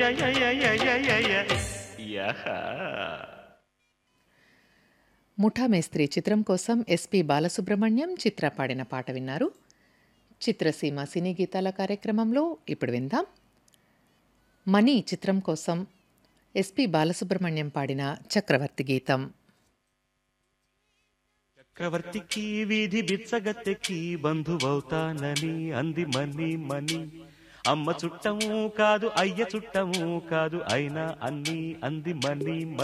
యహా ముఠా మేస్త్రి చిత్రం కోసం ఎస్పి బాలసుబ్రహ్మణ్యం చిత్ర పాడిన పాట విన్నారు చిత్రసీమ సినీ గీతాల కార్యక్రమంలో ఇప్పుడు విందాం మనీ చిత్రం కోసం ఎస్పి బాలసుబ్రహ్మణ్యం పాడిన చక్రవర్తి గీతం చక్రవర్తికి వీధి బిచ్చగత్తెకి బంధువవుతానని అంది మని మని అమ్మ చుట్టము కాదు అయ్య చుట్టము కాదు అయినా అన్ని అంది మని